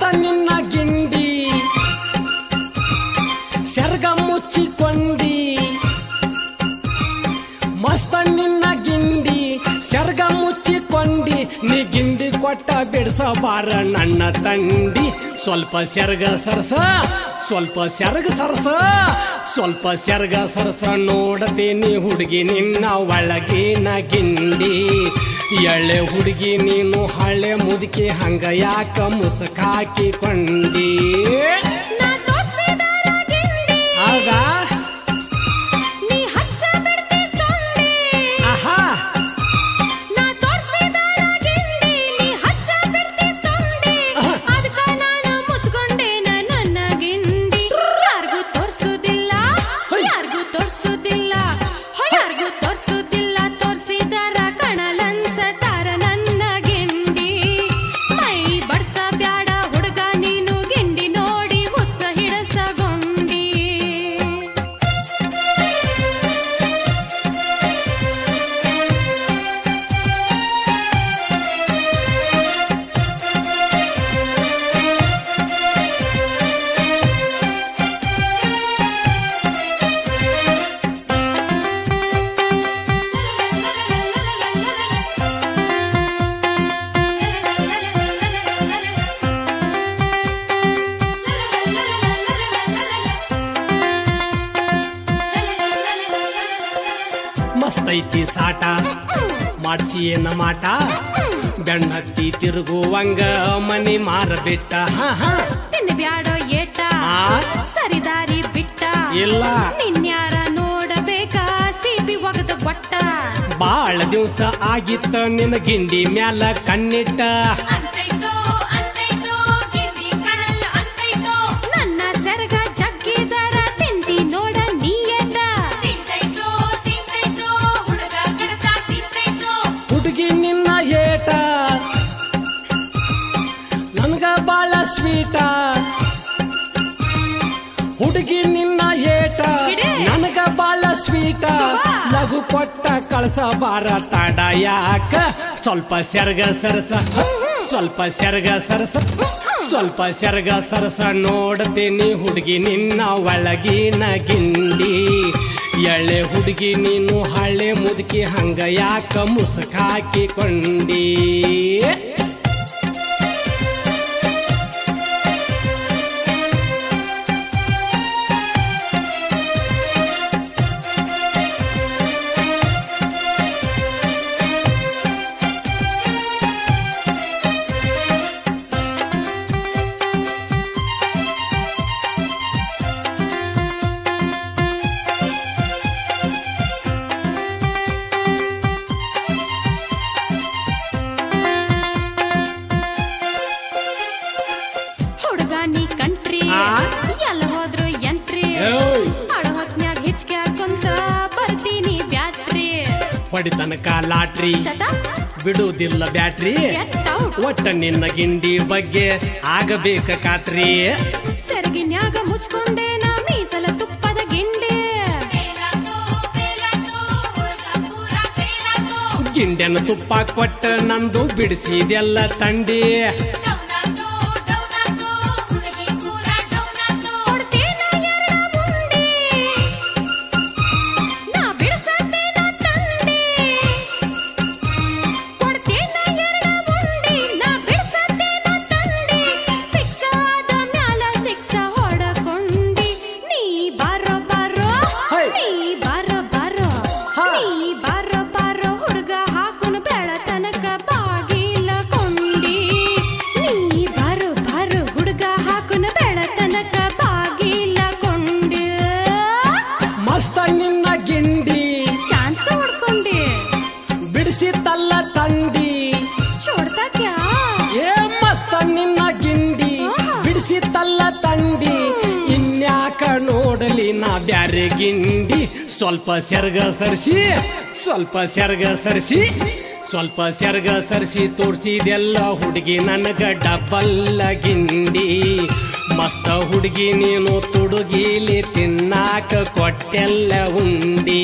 ನಿನ್ನ ಗಿಂಡಿ ಶರ್ಗ ಮುಚ್ಚಿಕೊಂಡಿ ಮಸ್ತ ನಿನ್ನ ಗಿಂಡಿ ಶರ್ಗ ಮುಚ್ಚಿಕೊಂಡಿ ನೀ ಗಿಂಡಿ ಕೊಟ್ಟ ಬಿಡಿಸಬಾರ ನನ್ನ ತಂಡಿ ಸ್ವಲ್ಪ ಶರ್ಗ ಸರಸ ಸ್ವಲ್ಪ ಶರ್ಗ ಸರಸ ಸ್ವಲ್ಪ ಶರ್ಗ ಸರಸ ನೋಡತೀನಿ ಹುಡುಗಿ ನಿನ್ನ ಒಳಗಿನ ಗಿಂಡಿ ಎಳೆ ಹುಡುಗಿ ನೀನು ಹಳೆ ಮುದುಕಿ ಹಂಗ ಯಾಕ ಮುಸುಕಾಕಿಕೊಂಡಿ ನಾ ತೋರ್ಸಿದಾರ ಗಿಂಡಿ ಹೌದಾ ನೀ ಹಚ್ಚ ಬಿಡ್ತಿ ಸೊಂಡಿ ಆಹಾ ನಾ ತೋರ್ಸಿದಾರ ಗಿಂಡಿ ನೀ ಹಚ್ಚ ಬಿಡ್ತಿ ಸೊಂಡಿ ಅದಕ್ಕ ನಾನು ಮುಚ್ಕೊಂಡೇನ ನನ್ನ ಗಿಂಡಿ ಯಾರಿಗೂ ತೋರ್ಸುದಿಲ್ಲ ಯಾರಿಗೂ ತೋರ್ಸುದಿಲ್ಲ ಯಾರಿಗೂ ತೋರ್ಸುದಿಲ್ಲ ತೋರ್ಸಿದಾರ ಕಣಲನ್ಸತಾರ ನನ್ನ ಗಿಂಡಿ ಮೈ ಬಡ್ಸ ಬ್ಯಾಡ ಹುಡುಗ ನೀನು ಗಿಂಡಿ ನೋಡಿ ಹುಚ್ಚ ಹಿಡಸಗೊಂಡಿ ಮಸ್ತೈತಿ ಸಾಟ ಮಾಡ್ಸಿ ಏನ ಮಾಟ ಬೆಣ್ಣತ್ತಿ ತಿರುಗುವಂಗ ಮನಿ ಮಾರಬಿಟ್ಟ ಹಾ ಹಾ ತಿನ್ನ ಬ್ಯಾಡೋ ಏಟ ಆ? ಸರಿದಾರಿ ಬಿಟ್ಟ ಇಲ್ಲ ನಿನ್ಯಾರ ನೋಡಬೇಕಾ ಸಿಬಿ ಒಗದ ಬಟ್ಟ ಬಾಳ ದಿವ್ಸ ಆಗಿತ್ತ ನಿನ್ನ ಗಿಂಡಿ ಮ್ಯಾಲ ಕಣ್ಣಿಟ್ಟ ಅಂತೈತೋ ಅಂತೈತೋ ಗಿಂಡಿ ಕಣಲ್ಲ ಅಂತೈತೋ ನನ್ನ ಸೆರಗ ಜಗ್ಗಿದರ ತಿಂದಿ ನೋಡ ನೀಯಟ ತಿಂತೈತೋ ತಿಂತೈತೋ ಹುಡುಗ ಕಡತ ತಿಂತೈತೋ ಹುಡುಗಿ ನಿನ್ನ ಏಟ ನನ್ಗ ಬಾಳ ಸ್ವೀಟ ಹುಡುಗಿ ನಿನ್ನ ಏಟ ಹಿಡಿ. ನನಗ ಬಾಳ ಸ್ವೀಟ ತಗೋ. ಲಘು ಕೊಟ್ಟ ಕಳಸಬಾರ ತಡ ಯಾಕ ಸ್ವಲ್ಪ ಸೆರಗ ಸರಸ ಸ್ವಲ್ಪ ಸೆರಗ ಸರಸ ಸ್ವಲ್ಪ ಸೆರಗ ಸರಸ ನೋಡ್ತೀನಿ ಹುಡುಗಿ ನಿನ್ನ ಒಳಗಿನ ಗಿಂಡಿ ಎಳೆ ಹುಡುಗಿ ನೀನು ಹಳೆ ಮುದುಕಿ ಹಂಗ ಯಾಕ ಮುಸುಕಾಕಿಕೊಂಡಿ ಹುಡುಗ ನೀ ಕಂಟ್ರಿ ಆ? ಎಲ್ಲ ಹೋದ್ರು ಎಂಟ್ರಿ ಏಯ್! ಅಡ ಹೊತ್ನ್ಯಾಗ ಹಿಚ್ಕೆ ಹಾಕೊಂತ ಬರ್ತೀನಿ ಬ್ಯಾಟ್ರಿ ಹೊಡಿತನಕ ಲಾಟ್ರಿ ಶತ ಬಿಡುವುದಿಲ್ಲ ಬ್ಯಾಟ್ರಿ ಗೆಟ್ ಔಟ್ ಒಟ್ಟ ನಿನ್ನ ಗಿಂಡಿ ಬಗ್ಗೆ ಆಗಬೇಕ ಖಾತ್ರಿ ಸೆರಗಿನ್ಯಾಗ ಮುಚ್ಕೊಂಡೇನ ಮೀಸಲ ತುಪ್ಪದ ಗಿಂಡಿ ಗಿಂಡೆನ ತುಪ್ಪ ಕೊಟ್ಟ ನಂದು ಬಿಡಿಸಿದೆಲ್ಲ ತಂಡಿ ಕೊಡ್ತೇನ ಎರಡ ಉಂಡಿ. ನಾ ಬಿಡ್ಸತ್ತೇನ ತಂಡಿ. ಕೊಡ್ತೇನ ಎರಡ ಉಂಡಿ. ನಾ ಬಿಡ್ಸತ್ತೇನ ತಂಡಿ. ಫಿಕ್ಸ್ ಆದ ಮ್ಯಾಲ ಸಿಕ್ಸ ಹೊಡಕೊಂಡಿ. ನೀ ಬಾರೋ ಬಾರೋ. ಹೈ. ನೀ ಬಾರೋ ಬಾರೋ. ಹಾ. ನೀ ಬಾರೋ ಬಾರೋ ಹುಡುಗ ಹಾಕುನ್ ಬೆಳತನಕ ಬಾಗಿಲ ಕೊಂಡಿ ನೀ ಬಾರೋ ಬಾರೋ ಹುಡುಗ ಹಾಕುನ್ ಬೆಳತನಕ ಬಾಗಿಲ ಕೊಂಡಿ ಮಸ್ತ ನಿನ್ನ ಗಿಂಡಿ ಚಾನ್ಸ್ ಹೊಡ್ಕೊಂಡಿ ಬಿಡಿಸಿ ತಲ್ಲ ತಂಡಿ ಚೋಡ್ತಾ ಕ್ಯಾ ಏ ಮಸ್ತ ನಿನ್ನ ಗಿಂಡಿ ಆಹಾ. ಬಿಡಿಸಿ ತಲ್ಲ ತಂಡಿ ಇನ್ಯಾಕ ನೋಡಲಿ ನಾ ಬ್ಯಾರೆ ಗಿಂಡಿ ಸ್ವಲ್ಪ ಸೆರಗ ಸರಿಸಿ ಸ್ವಲ್ಪ ಸೆರಗ ಸರಿಸಿ ಸ್ವಲ್ಪ ಸೆರಗ ಸರಿಸಿ ತೋರ್ಸಿದೆಲ್ಲ ಹುಡುಗಿ ನನಗ ಡಬ್ಬಲ್ಲ ಗಿಂಡಿ ಮಸ್ತ ಹುಡುಗಿ ನೀನು ತುಡುಗಿಲಿ ತಿನ್ನಾಕ ಕೊಟ್ಟೆಲ್ಲ ಉಂಡಿ